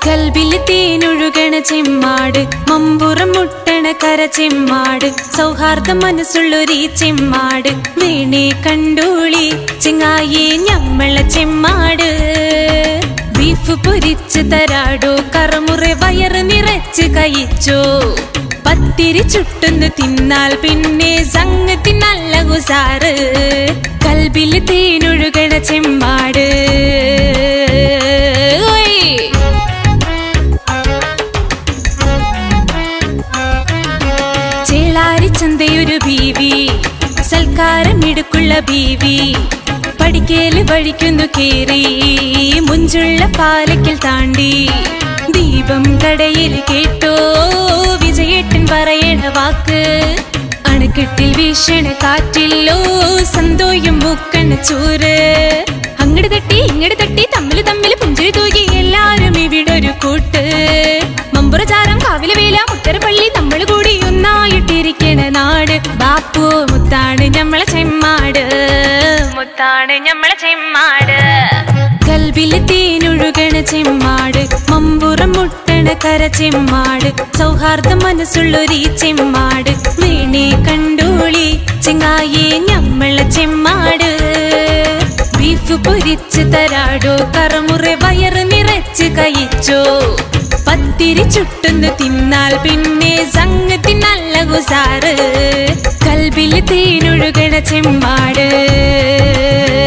കൽബിൽ തേനൊഴുകണ ചെമ്മാട് മമ്പുറം മുട്ടണ കര ചെമ്മാട് സൗഹാർദ്ദ മനസ്സുള്ളൊരീ ചെമ്മാട് വീണേ കണ്ടോളി ചെങ്ങായേ ഞമ്മള ചെമ്മാട് ബീഫ് പൊരിച്ച് തരാടോ കറമുറെ വയറ് നിറച്ച് കഴിച്ചോ പത്തിരി ചുട്ടുന്ന് തിന്നാൽ പിന്നെ സംഗതി നല്ല ഉസാറ് കൽബിൽ തേനൊഴുകണ ചെമ്മാട് ഓയ് ചേളാരി ചന്തയൊരു ബീവി സൽക്കാരം ഇടുക്കുള്ള ബീവി പടിക്കേല് വഴിക്കുന്നു കേറി മുഞ്ചുള്ള പാലക്കൽ താണ്ടി ദീപം കടയിൽ കേട്ടോ വിജയേട്ടൻ പറയണ വാക്ക് അണക്കെട്ടിൽ വീശണ കാറ്റില്ലോ സന്തോയം മുക്കണ ചോറ് അങ്ങട് തട്ടി ഇങ്ങട് തട്ടി തമ്മില് തമ്മില് പുഞ്ചിരി തൂകി എല്ലാരും ഇവിടെ ഒരു കൂട്ട് മമ്പുറചാരം കാവിലെ വേല മുത്തരപ്പള്ളി നമ്മള് കൂടി ഒന്നായിട്ടിരിക്കണ നാട് ബാപ്പു മുത്താണ് ഞമ്മളെ ചെമ്മാട് മുത്താണ് ഞമ്മളെ ചെമ്മാട് കൽബില് തേനൊഴുകണ ചെമ്മാട് മമ്പുറം മുട്ടണ കര ചെമ്മാട് സൗഹാർദ്ദ മനസ്സുള്ളൊരീ ചെമ്മാട് വീണേ കണ്ടോളി ചെങ്ങായേ ഞമ്മളെ ചെമ്മാട് ബീഫ് പൊരിച്ച് തരാടോ കറമുറെ വയറ് നിറച്ച് കഴിച്ചോ പത്തിരി ചുട്ടുന്ന് തിന്നാൽ പിന്നെ സംഗതി നല്ല ഉസാറ് കൽബിൽ തേനൊഴുകണ ചെമ്മാട്